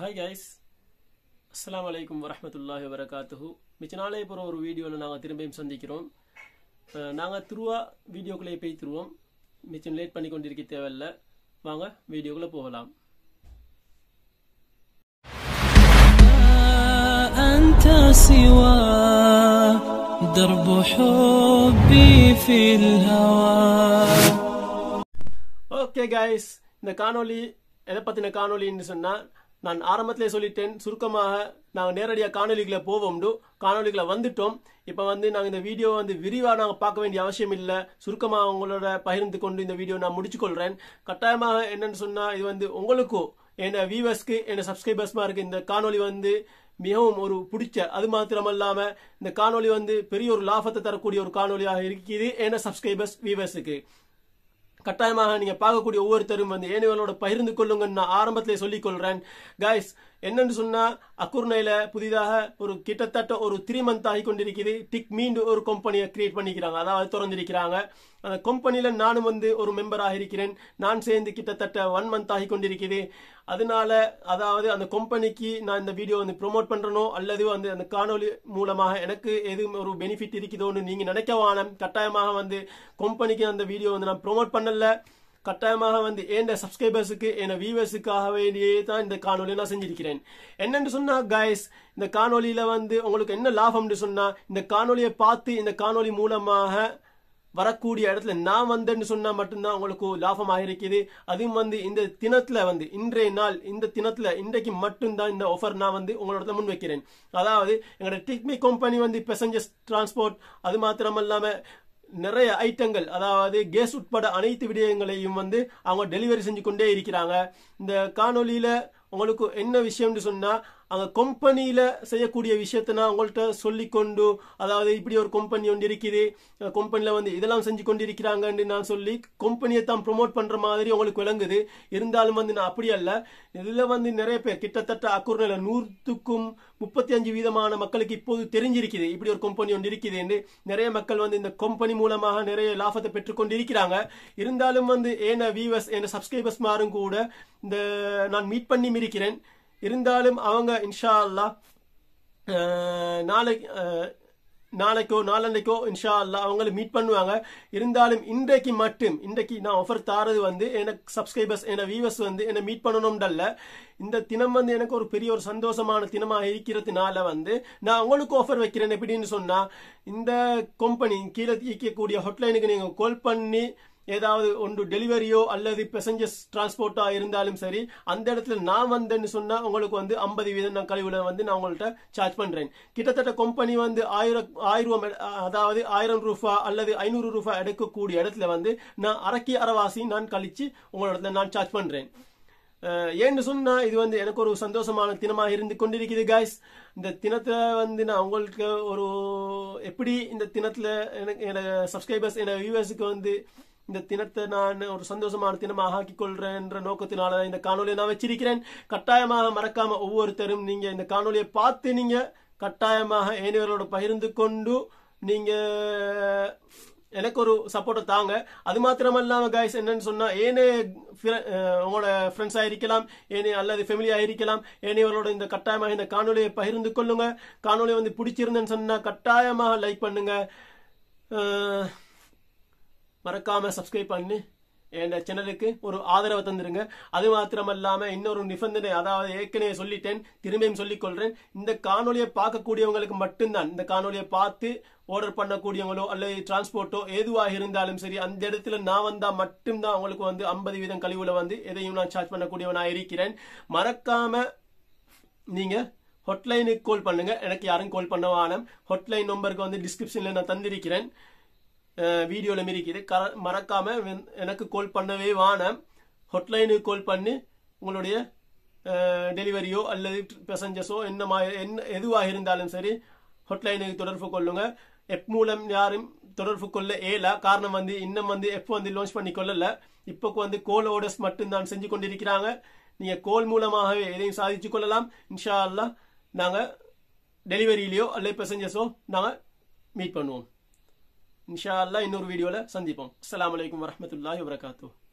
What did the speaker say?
hi guys அஸ்ஸலாமு அலைக்கும் வரஹ்மத்துல்லாஹி வரகாத்துஹு மிச்ச நாளே போகிற ஒரு வீடியோவில் நாங்கள் திரும்பியும் சந்திக்கிறோம் நாங்கள் திருவா வீடியோக்குள்ளே போய் திருவோம் மிச்சம் லேட் பண்ணி கொண்டிருக்க தேவையில்ல வாங்க வீடியோக்குள்ளே போகலாம் أنت سوى درب حبي في الهوى ஓகே கைஸ் இந்த காணொளி எதை பற்றின காணொளின்னு சொன்னால் நான் ஆரம்பத்திலே சொல்லிட்டேன் சுருக்கமாக நாங்கள் நேரடியாக காணொலிகளை போவோம்டு காணொலிகளை வந்துட்டோம் இப்போ வந்து நாங்கள் இந்த வீடியோ வந்து விரிவாக நாங்கள் பார்க்க வேண்டிய அவசியம் இல்லை சுருக்கமாக உங்களோட பகிர்ந்து கொண்டு இந்த வீடியோ நான் முடிச்சுக்கொள்கிறேன் கட்டாயமாக என்னன்னு சொன்னால் இது வந்து உங்களுக்கும் என் வியூவர்ஸ்க்கு என் சப்ஸ்கிரைபர்ஸ்மா இருக்கு இந்த காணொளி வந்து மிகவும் ஒரு பிடிச்ச அது மாத்திரமல்லாம இந்த காணொளி வந்து பெரிய ஒரு லாபத்தை தரக்கூடிய ஒரு காணொளியாக இருக்குது என்ன சப்ஸ்கிரைபர்ஸ் வியூவர்ஸுக்கு கட்டாயமாக நீங்க பார்க்கக்கூடிய ஒவ்வொருத்தரும் வந்து ஏனைகளோட பகிர்ந்து கொள்ளுங்கன்னு நான் ஆரம்பத்திலே சொல்லிக் கொள்றேன் கைஸ் என்னன்னு சொன்னா அக்குர்னையில புதிதாக ஒரு கிட்டத்தட்ட ஒரு த்ரீ மந்த் ஆகி கொண்டிருக்குது டிக் மீண்டு ஒரு கம்பெனியை கிரியேட் பண்ணிக்கிறாங்க அதாவது திறந்திருக்கிறாங்க அந்த கம்பெனியில நானும் வந்து ஒரு மெம்பராக இருக்கிறேன் நான் சேர்ந்து கிட்டத்தட்ட ஒன் மந்த் ஆகி கொண்டிருக்குது அதனால அதாவது அந்த கம்பெனிக்கு நான் இந்த வீடியோ வந்து ப்ரோமோட் பண்றனோ அல்லது வந்து அந்த காணொலி மூலமாக எனக்கு எதுவும் ஒரு பெனிஃபிட் இருக்குதோன்னு நீங்க நினைக்க வானம் கட்டாயமாக வந்து கம்பெனிக்கு அந்த வீடியோ வந்து நான் ப்ரோமோட் பண்ணல கட்டாயமாக வந்து என் சப்ஸ்கிரைபர்ஸுக்கு என் வியூவர்ஸுக்காக வேண்டியே தான் இந்த காணொலி நான் செஞ்சிருக்கிறேன் என்னன்னு சொன்னா கைஸ் இந்த காணொலியில வந்து உங்களுக்கு என்ன லாபம்னு சொன்னா இந்த காணொலியை பார்த்து இந்த காணொலி மூலமாக வரக்கூடிய இடத்துல நான் வந்தேன்னு சொன்னா மட்டும்தான் உங்களுக்கு லாபமாக இருக்குது அதுவும் வந்து இந்த தினத்துல வந்து இன்றைய நாள் இந்த தினத்துல இன்றைக்கு மட்டும்தான் இந்த ஆஃபர் நான் வந்து உங்களோட முன் வைக்கிறேன் அதாவது எங்களோட டிக்மி கம்பெனி வந்து பேசஞ்சர்ஸ் டிரான்ஸ்போர்ட் அது மாத்திரமல்லாம நிறைய ஐட்டங்கள் அதாவது கேஸ் உட்பட அனைத்து விடயங்களையும் வந்து அவங்க டெலிவரி செஞ்சு கொண்டே இருக்கிறாங்க இந்த காணொலியில உங்களுக்கு என்ன விஷயம்னு சொன்னா அங்க கம்பெனியில செய்யக்கூடிய விஷயத்த நான் உங்கள்கிட்ட சொல்லி கொண்டு அதாவது இப்படி ஒரு கம்பெனி ஒன்று இருக்குது கம்பெனில வந்து இதெல்லாம் செஞ்சு கொண்டு இருக்கிறாங்கன்னு நான் சொல்லி கம்பெனியை தான் ப்ரொமோட் பண்ற மாதிரி உங்களுக்கு விளங்குது இருந்தாலும் வந்து நான் அப்படி அல்ல இதுல வந்து நிறைய பேர் கிட்டத்தட்ட அக்கூர்நில நூற்றுக்கும் முப்பத்தி அஞ்சு வீதமான மக்களுக்கு இப்போது தெரிஞ்சிருக்குது இப்படி ஒரு கம்பெனி ஒன்று இருக்குது என்று நிறைய மக்கள் வந்து இந்த கம்பெனி மூலமாக நிறைய லாபத்தை பெற்றுக்கொண்டு இருக்கிறாங்க இருந்தாலும் வந்து ஏன வியூவர்ஸ் என்ன சப்ஸ்கிரைபர்ஸ் மாறும் கூட இந்த நான் மீட் பண்ணி இருக்கிறேன் இருந்தாலும் அவங்க இன்ஷா அல்லா நாளை நாளைக்கோ நாளன்னைக்கோ இன்ஷா அல்லா அவங்களை மீட் பண்ணுவாங்க இருந்தாலும் இன்றைக்கு மட்டும் இன்றைக்கு நான் ஆஃபர் தாரது வந்து எனக்கு சப்ஸ்கிரைபர்ஸ் என்ன வியூவர்ஸ் வந்து என்னை மீட் பண்ணணும்டல்ல இந்த தினம் வந்து எனக்கு ஒரு பெரிய ஒரு சந்தோஷமான தினமாக இருக்கிறதுனால வந்து நான் உங்களுக்கு ஆஃபர் வைக்கிறேன் எப்படின்னு சொன்னா இந்த கம்பெனி கீழே இயக்கக்கூடிய ஹாட்லைனுக்கு நீங்க கால் பண்ணி ஏதாவது ஒன்று டெலிவரியோ அல்லது பேசஞ்சர்ஸ் டிரான்ஸ்போர்ட்டா இருந்தாலும் சரி அந்த இடத்துல நான் வந்தேன்னு சொன்னா உங்களுக்கு வந்து ஐம்பது வீதம் நான் கழிவுல வந்து நான் உங்கள்கிட்ட சார்ஜ் பண்றேன் கிட்டத்தட்ட கம்பெனி வந்து ஆயிரம் ஆயிரம் அதாவது ஆயிரம் ரூபா அல்லது ஐநூறு ரூபாய் எடுக்கக்கூடிய இடத்துல வந்து நான் அரைக்கி அரைவாசி நான் கழிச்சு உங்களோட நான் சார்ஜ் பண்றேன் ஏன்னு சொன்னா இது வந்து எனக்கு ஒரு சந்தோஷமான தினமாக இருந்து கொண்டிருக்குது காய்ஸ் இந்த தினத்துல வந்து நான் உங்களுக்கு ஒரு எப்படி இந்த தினத்துல எனக்கு என்னோட சப்ஸ்கிரைபர்ஸ் என்னோட வியூவர்ஸுக்கு வந்து இந்த தினத்தை நான் ஒரு சந்தோஷமான தினமாக ஆக்கி கொள்றேன்ற நோக்கத்தினால இந்த காணொலியை நான் வச்சிருக்கிறேன் கட்டாயமாக மறக்காம ஒவ்வொருத்தரும் நீங்க இந்த காணொலியை பார்த்து நீங்க கட்டாயமாக ஏனையவரோட பகிர்ந்து கொண்டு நீங்க எனக்கு ஒரு சப்போர்ட்டை தாங்க அது மாத்திரமல்லாம கைஸ் என்னன்னு சொன்னா ஏனே உங்களோட ஃப்ரெண்ட்ஸா இருக்கலாம் ஏனே அல்லது ஃபேமிலியா இருக்கலாம் ஏனையவர்களோட இந்த கட்டாயமாக இந்த காணொலியை பகிர்ந்து கொள்ளுங்க காணொலி வந்து பிடிச்சிருந்தேன்னு சொன்னா கட்டாயமாக லைக் பண்ணுங்க மறக்காம சப்ஸ்கிரைப் பண்ணி என் சேனலுக்கு ஒரு ஆதரவை தந்துருங்க அது மாத்திரமல்லாம இன்னொரு நிபந்தனை அதாவது ஏற்கனவே சொல்லிட்டேன் திரும்பியும் சொல்லிக் கொள்றேன் இந்த காணொலியை பார்க்கக்கூடியவங்களுக்கு மட்டும்தான் இந்த காணொலியை பார்த்து ஆர்டர் பண்ணக்கூடியவங்களோ அல்லது டிரான்ஸ்போர்ட்டோ எதுவாக இருந்தாலும் சரி அந்த இடத்துல நான் வந்தா மட்டும்தான் உங்களுக்கு வந்து ஐம்பது வீதம் கழிவுல வந்து எதையும் நான் சார்ஜ் பண்ணக்கூடியவனா இருக்கிறேன் மறக்காம நீங்க ஹொட்லைனுக்கு கால் பண்ணுங்க எனக்கு யாரும் கால் பண்ண வானம் ஹொட்லைன் நம்பருக்கு வந்து டிஸ்கிரிப்ஷன்ல நான் தந்திருக்கிறேன் வீடியோவில் மிரிக்குது மறக்காம எனக்கு கால் பண்ணவே வானம் ஹொட்லைனுக்கு கால் பண்ணி உங்களுடைய டெலிவரியோ அல்லது பேசஞ்சர்ஸோ என்ன என்ன எதுவாக இருந்தாலும் சரி ஹொட்லைனுக்கு தொடர்பு கொள்ளுங்க எப் மூலம் யாரும் தொடர்பு கொள்ள ஏலா காரணம் வந்து இன்னும் வந்து எப் வந்து லான்ச் பண்ணி கொள்ளல இப்போ வந்து கோல் ஆர்டர்ஸ் மட்டும் செஞ்சு கொண்டிருக்கிறாங்க நீங்க கோல் மூலமாகவே எதையும் சாதிச்சு கொள்ளலாம் இன்ஷா அல்லா நாங்க டெலிவரியிலையோ அல்லது பேசஞ்சர்ஸோ நாங்க மீட் பண்ணுவோம் இன்ஷா அல்லா இன்னொரு வீடியோல சந்திப்போம் அஸ்லாம் வலைக்கம் வரமத்துல்லாஹி வரகாத்தூ